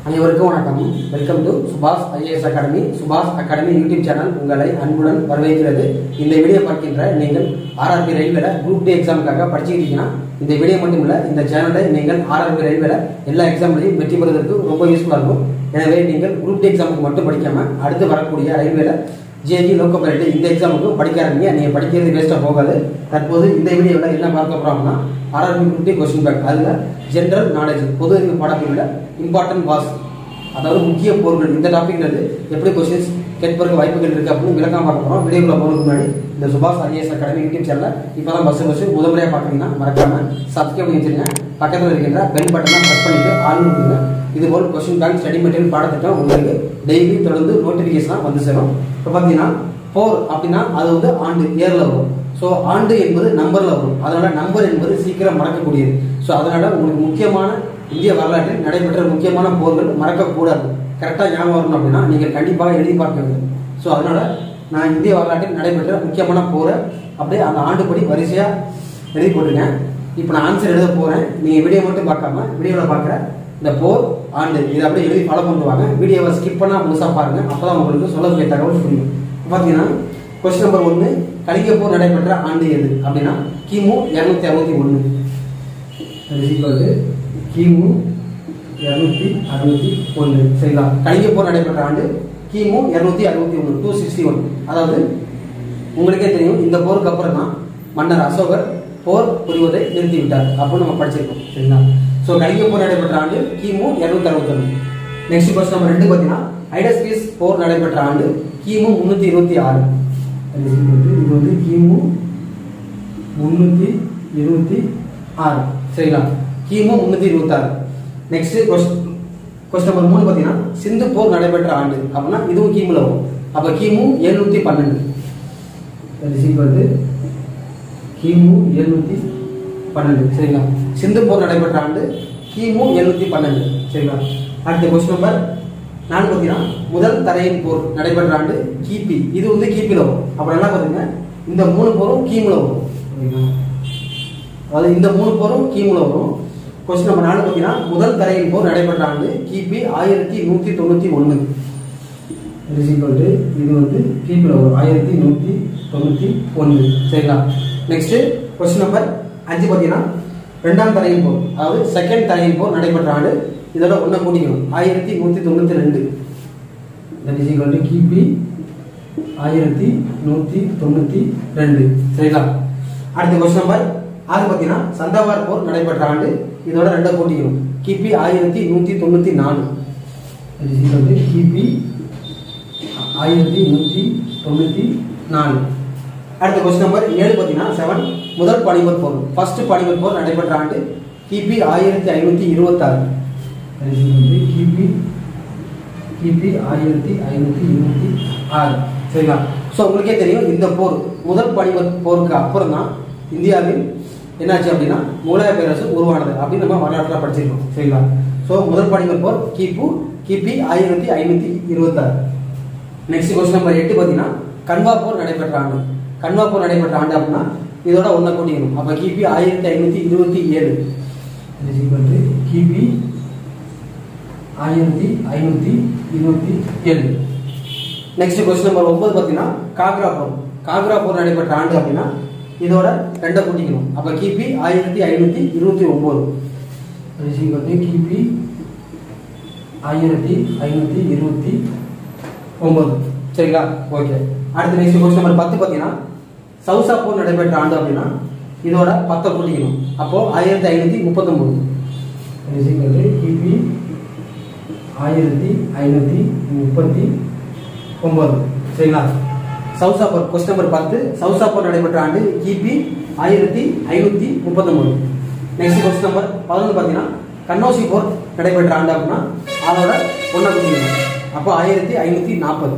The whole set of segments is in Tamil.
அனைவருக்கும் வணக்கம் welcome to Subash IAS academy Subash academy YouTube channel உங்களை அன்புடன் வரவேற்கிறது இந்த வீடியோ பார்க்கின்ற நீங்கள் ஆர்ஆர்பி ரயில்வேல குரூப் டி எக்ஸாமுக்காக படிச்சுக்கிட்டீங்கன்னா இந்த வீடியோ மட்டும் இல்ல இந்த சேனலை நீங்கள் ஆர்ஆர்பி ரயில்வேல எல்லா எக்ஸாம்லையும் வெற்றி பெறுவதற்கு ரொம்ப யூஸ்ஃபுல்லாக இருக்கும் எனவே நீங்கள் குரூப் டி எக்ஸாமுக்கு மட்டும் படிக்காம அடுத்து வரக்கூடிய ரயில்வேல ஜேஜி லோக்கல் பைலட் இந்த எக்ஸாமுக்கு படிக்காதீங்க நீங்க படிக்கிறது வேஸ்ட்டாக போகாது தற்போது இந்த வீடியோவில் என்ன பார்க்க போறோம்னா RRB group D question bank அதில் ஜென்ரல் நாலேஜ் பொது அறிவு பாடப்பிரிவில் இம்பார்ட்டன்ட் வாஸ் அதாவது முக்கிய போர்கள் இந்த டாபிக்ல இருந்து எப்படி கொஸ்டின்ஸ் கேட்பதற்கு வாய்ப்புகள் இருக்கு அப்படின்னு விளக்கம் பார்க்க போறோம் வீடியோக்குள்ள போறதுக்கு முன்னாடி இந்த Subash IAS academy YouTube channel இப்பதான் பஸ் பஸ் முதல் முறையா பாக்குறீங்கன்னா மறக்காம சப்ஸ்கிரைப் பண்ணி வச்சிருங்க பக்கத்தில் இருக்கின்ற பெல் பட்டனை பிரஸ் பண்ணிட்டு ஆன் கொடுங்க இது போல் கொஸ்டின் பேங்க் ஸ்டடி மெட்டீரியல் பாடத்திட்டம் உங்களுக்கு டெய்லி தொடர்ந்து நோட்டிபிகேஷன் வந்து சேரும் இப்போ பார்த்தீங்கன்னா போர் அப்படின்னா அது வந்து ஆண்டு இயர்ல வரும் ஸோ ஆண்டு என்பது நம்பர்ல வரும் அதனால நம்பர் என்பது சீக்கிரம் மறக்கக்கூடியது ஸோ அதனால உங்களுக்கு முக்கியமான இந்திய வரலாற்றில் நடைபெற்ற முக்கியமான போர்கள் மறக்கக்கூடாது கரெக்டாக ஞாபகம் வரணும் அப்படின்னா நீங்கள் கண்டிப்பாக எழுதி பார்க்க வேண்டும் ஸோ அதனால நான் இந்திய வரலாற்றில் நடைபெற்ற முக்கியமான போரை அப்படியே அந்த ஆண்டுப்படி வரிசையாக எழுதி போட்டுருக்கேன் இப்போ நான் ஆன்சர் எழுத போகிறேன் நீங்கள் வீடியோ மட்டும் பார்க்காம வீடியோவில் பார்க்குற இந்த போர் ஆண்டு இதை அப்படியே எழுதி ஃபாலோ பண்ணுவாங்க வீடியோவை ஸ்கிப் பண்ணால் முழுசாக பாருங்க அப்பதான் உங்களுக்கு சொல்லக்கூடிய தகவல் புரியும் பார்த்தீங்கன்னா கொஸ்டின் நம்பர் ஒன்று கலிங்க போர் நடைபெற்ற ஆண்டு எது அப்படின்னா கிமு இரநூத்தி அறுபத்தி ஒன்று கிமு இரநூத்தி அறுபத்தி ஒன்று சரிங்களா கலிங்க போர் நடைபெற்ற ஆண்டு கிமு இரநூத்தி அறுபத்தி ஒன்று டூ சிக்ஸ்டி ஒன் அதாவது உங்களுக்கே தெரியும் இந்த போருக்கு அப்புறம் தான் மன்னர் அசோகர் போர் புரிவதை நிறுத்திவிட்டார் அப்படின்னு நம்ம படிச்சிருக்கோம் சரிங்களா ஸோ கலிங்க போர் நடைபெற்ற ஆண்டு கிமு இரநூத்தி அறுபத்தி ஒன்று நெக்ஸ்ட் கொஸ்டின் நம்பர் ரெண்டு பார்த்தீங்கன்னா ஐடஸ்பீஸ் போர் நடைபெற்ற ஆண்டு கிமு முன்னூத்தி இருபத்தி ஆறு இது வந்து கிமு முன்னூத்தி இருபத்தி ஆறு சரிங்களா கிமு முன்னூத்தி இருபத்தி ஆறு நெக்ஸ்ட் கொஸ்டின் நம்பர் மூணு பார்த்தீங்கன்னா சிந்து போர் நடைபெற்ற ஆண்டு அப்படின்னா இதுவும் கிமுல வரும் அப்ப கிமு எழுநூத்தி பன்னெண்டு கிமு எழுநூத்தி பன்னெண்டு சரிங்களா சிந்து போர் நடைபெற்ற ஆண்டு கிமு எழுநூத்தி பன்னெண்டு சரிங்களா அடுத்த கொஸ்டின் நம்பர் நாலு பார்த்தீங்கன்னா முதல் தரையின் போர் நடைபெற்ற ஆண்டு கிபி இது வந்து கிபில வரும் அப்புறம் என்ன பார்த்தீங்க இந்த மூணு போரும் கிமுல வரும் சரிங்களா? அதாவது இந்த மூணு போரும் கிமுல வரும் கொஸ்டின் நம்பர் நாலு பார்த்தீங்கன்னா முதல் தரையின் போர் நடைபெற்ற ஆண்டு கிபி ஆயிரத்தி நூத்தி தொண்ணூத்தி ஒன்று இது வந்து கிபில வரும் ஆயிரத்தி நூத்தி தொண்ணூத்தி ஒன்று சரிங்களா நெக்ஸ்ட் கொஸ்டின் நம்பர் அஞ்சு பார்த்தீங்கன்னா ரெண்டாம் தரையின் போர் அதாவது செகண்ட் தரையின் போர் நடைபெற்ற ஆண்டு இதோட ஒன்றை கூட்டிக்கணும் ஆயிரத்தி நூற்றி தொண்ணூற்றி ரெண்டு தட் இஸ் ஈக்குவல் டு கிபி ஆயிரத்தி நூற்றி தொண்ணூற்றி ரெண்டு சரிங்களா அடுத்த கொஸ்டின் நம்பர் ஆறு பார்த்தீங்கன்னா சந்தாவார் போர் நடைபெற்ற ஆண்டு இதோட ரெண்டை கூட்டிக்கணும் கிபி ஆயிரத்தி நூற்றி தொண்ணூற்றி நாலு தட் இஸ் ஈக்குவல் டு கிபி ஆயிரத்தி நூற்றி தொண்ணூற்றி நாலு அடுத்த கொஸ்டின் நம்பர் ஏழு பார்த்தீங்கன்னா செவன் முதல் பாலிமர் போர் ஃபர்ஸ்ட் பாலிமர் போர் நடைபெற்ற ஆண்டு கிபி ஆயிரத்தி ஐநூற்றி இருபத்தாறு கிபி கிபி ஆயிரத்தி ஐநூற்றி இருபத்தி ஆறு சரிங்களா ஸோ உங்களுக்கே தெரியும் இந்த போர் முதல் பாலிமர் போருக்கு அப்புறம் தான் இந்தியாவில் என்னாச்சு அப்படின்னா முகலாய பேரரசு உருவானது அப்படின்னு நம்ம வரலாற்றில் படிச்சிருக்கோம் சரிங்களா ஸோ முதல் பாலிமர் போர் கிபு கிபி ஆயிரத்தி ஐநூற்றி இருபத்தாறு நெக்ஸ்ட் கொஸ்டின் நம்பர் எட்டு பார்த்தீங்கன்னா கன்வா போர் நடைபெற்ற ஆண்டு கன்வா போர் நடைபெற்ற ஆண்டு அப்படின்னா இதோட ஒன்றை கூட்டிக்கணும் அப்போ கிபி ஆயிரத்தி ஐநூற்றி இருபத்தி ஏழு கிபி ஆயிரத்தி ஐநூற்றி இருபத்தி ஏழு நெக்ஸ்ட் கொஸ்டின் நம்பர் ஒன்பது பார்த்தீங்கன்னா காக்ரா போர் காக்ரா போர் நடைபெற்ற ஆண்டு அப்படின்னா இதோட ரெண்டை கூட்டிக்கணும் அப்போ கிபி ஆயிரத்தி ஐநூற்றி இருபத்தி ஒம்பது கிபி ஆயிரத்தி ஐநூற்றி இருபத்தி ஒன்பது சரிங்களா ஓகே அடுத்து நெக்ஸ்ட் கொஸ்டின் நம்பர் பத்து பார்த்தீங்கன்னா சவுசா போர் நடைபெற்ற ஆண்டு அப்படின்னா இதோட பத்தை கூட்டிக்கணும் அப்போ ஆயிரத்தி ஐநூற்றி முப்பத்தொம்பது கிபி ஆயிரத்தி ஐநூற்றி முப்பத்தி ஒன்பது சரிங்களா சவுசா போர் கொஸ்டின் நம்பர் பத்து சவுசா போர் நடைபெற்ற ஆண்டு கிபி ஆயிரத்தி ஐநூற்றி முப்பத்தொம்பது நெக்ஸ்ட் கொஸ்டின் நம்பர் பதினொன்று பார்த்தீங்கன்னா கண்ணோசி போர் நடைபெற்ற ஆண்டு அப்படின்னா அதோட ஒன்றா கூட்டிக்கணும் அப்போ ஆயிரத்தி ஐநூற்றி நாற்பது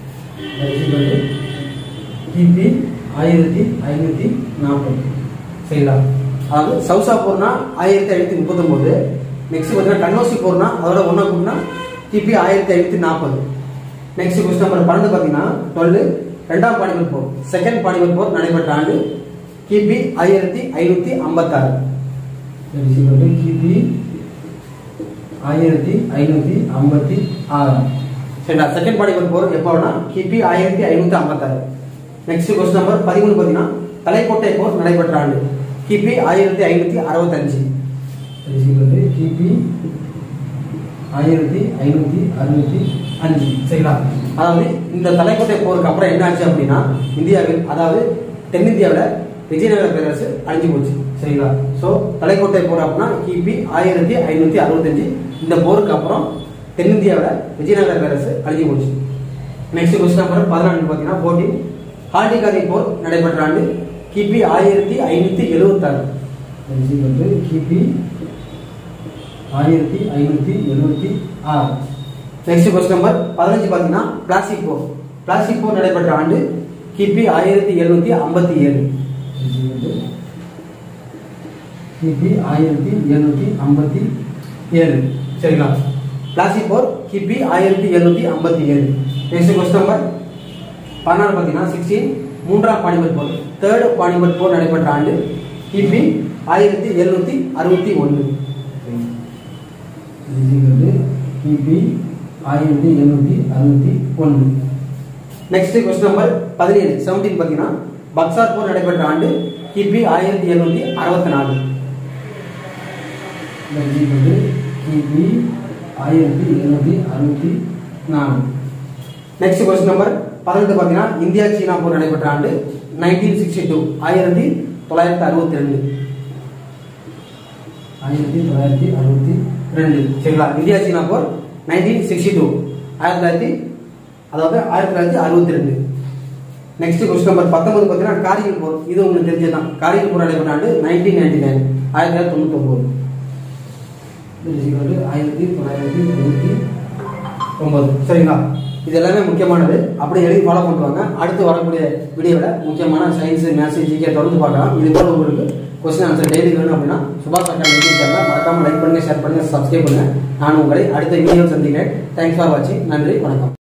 கிபி ஆயிரத்தி ஐநூற்றி நாற்பது சரிங்களா அதாவது சவுசா போர்னா ஆயிரத்தி ஐநூற்றி முப்பத்தொம்போது நெக்ஸ்ட் பார்த்தீங்கன்னா கண்ணோசி போர்னா அதோட ஒன்றா கூட்டினா கிபி ஆயிரத்தி ஐநூற்றி நாற்பது நெக்ஸ்ட் கொஸ்டின் நம்பர் பன்னெண்டு பார்த்தீங்கன்னா டுவெல் ரெண்டாம் பாணிபர் போர் செகண்ட் பாணிபர் போர் நடைபெற்ற ஆண்டு கிபி ஆயிரத்தி ஐநூற்றி ஐம்பத்தாறு கிபி ஆயிரத்தி ஐநூற்றி ஐம்பத்தி ஆறு சரிங்களா செகண்ட் பாடிபட் போர் எப்போனா கிபி ஆயிரத்தி ஐநூத்தி ஐம்பத்தாறு நெக்ஸ்ட் கொஸ்டின் நம்பர் பதிமூணு பார்த்தீங்கன்னா தலைக்கோட்டை போர் நடைபெற்ற ஆண்டு கிபி ஆயிரத்தி ஐநூத்தி அறுபத்தஞ்சு ஈக்குவல் கிபி ஆயிரத்தி ஐநூற்றி அறுபத்தி அஞ்சு சரிங்களா அதாவது இந்த தலைக்கோட்டை போருக்கு அப்புறம் என்ன ஆச்சு அப்படின்னா இந்தியாவில் அதாவது தென்னிந்தியாவில் விஜயநகர பேரரசு அழிஞ்சு போச்சு சரிங்களா ஸோ தலைக்கோட்டை போர் அப்படின்னா கிபி ஆயிரத்தி ஐநூத்தி அறுபத்தஞ்சு இந்த போருக்கு அப்புறம் தென்னிந்தியாவில் விஜயநகர பேரரசு அழிஞ்சு போச்சு நெக்ஸ்ட் கொஸ்டின் நம்பர் பதினான்கு பார்த்தீங்கன்னா போட்டி ஹால்டிகாரி போர் நடைபெற்ற ஆண்டு கிபி ஆயிரத்தி ஐநூத்தி எழுபத்தாறு ஈக்குவல் கிபி ஆயிரத்தி ஐநூற்றி எழுபத்தி ஆறு நெக்ஸ்ட் கொஸ்டின் நம்பர் பதினஞ்சு பார்த்தீங்கன்னா பிளாஸ்டிக் போர் பிளாஸ்டிக் போர் நடைபெற்ற ஆண்டு கிபி ஆயிரத்தி எழுநூத்தி ஐம்பத்தி ஏழு ஈக்குவல் கிபி ஆயிரத்தி எழுநூற்றி ஐம்பத்தி ஏழு சரிங்களா பிளாஸ்டிக் போர் கிபி ஆயிரத்தி எழுநூத்தி ஐம்பத்தி ஏழு நெக்ஸ்ட் கொஸ்டின் நம்பர் பதினாறு பார்த்தீங்கன்னா சிக்ஸ்டீன் மூன்றாம் பானிபட் போர் தேர்ட் பானிபட் போர் நடைபெற்ற ஆண்டு கிபி ஆயிரத்தி எழுநூத்தி அறுபத்தி ஒன்று ஈக்குவல் கிபி ஆயிரத்தி எழுநூற்றி அறுபத்தி ஒன்று நெக்ஸ்ட் கொஸ்டின் நம்பர் பதினேழு செவன்டீன் பார்த்தீங்கன்னா பக்சார் போர் நடைபெற்ற ஆண்டு கிபி ஆயிரத்தி எழுநூத்தி அறுபத்தி நாலு ஈக்குவல் கிபி ஆயிரத்தி எழுநூற்றி அறுபத்தி நாலு நெக்ஸ்ட் கொஸ்டின் நம்பர் பதினெட்டு பார்த்தீங்கன்னா இந்தியா சீனா போர் நடைபெற்ற ஆண்டு நைன்டீன் சிக்ஸ்டி டூ ஆயிரத்தி தொள்ளாயிரத்தி அறுபத்தி ரெண்டு ஆயிரத்தி தொள்ளாயிரத்தி அறுபத்தி ரெண்டு சரிங்களா இந்தியா சீனா போர் நைன்டீன் சிக்ஸ்டி டூ ஆயிரத்தி தொள்ளாயிரத்தி அதாவது ஆயிரத்தி தொள்ளாயிரத்தி அறுபத்தி ரெண்டு நெக்ஸ்ட் கொஸ்டின் நம்பர் பத்தொன்பது பார்த்தீங்கன்னா கார்கில் போர் இது உங்களுக்கு தெரிஞ்சதுதான் கார்கில் போர் நடைபெற்ற ஆண்டு நைன்டீன் நைன்டி நைன் ஆயிரத்தி தொள்ளாயிரத்தி தொண்ணூத்தி ஒன்பது ஈக்குவல் ஆயிரத்தி தொள்ளாயிரத்தி தொண்ணூற்றி ஒன்பது சரிங்களா இது எல்லாமே முக்கியமானது அப்படி எழுதி ஃபாலோ பண்ணுவாங்க அடுத்து வரக்கூடிய வீடியோவில் முக்கியமான சயின்ஸ் மேத்ஸ் ஜிகே தொடர்ந்து பார்க்கலாம் இது போல உங்களுக்கு கொஸ்டின் ஆன்சர் டெய்லி வேணும் அப்படின்னா சுபாஷ் அக்கா யூடியூப் சேனல் மறக்காம லைக் பண்ணுங்க ஷேர் பண்ணுங்க சப்ஸ்கிரைப் பண்ணுங்க நான் உங்களை அடுத்த வீடியோ சந்திக்கிறேன் தேங்க்ஸ் ஃபார் வாட்சிங் நன்றி வணக்கம்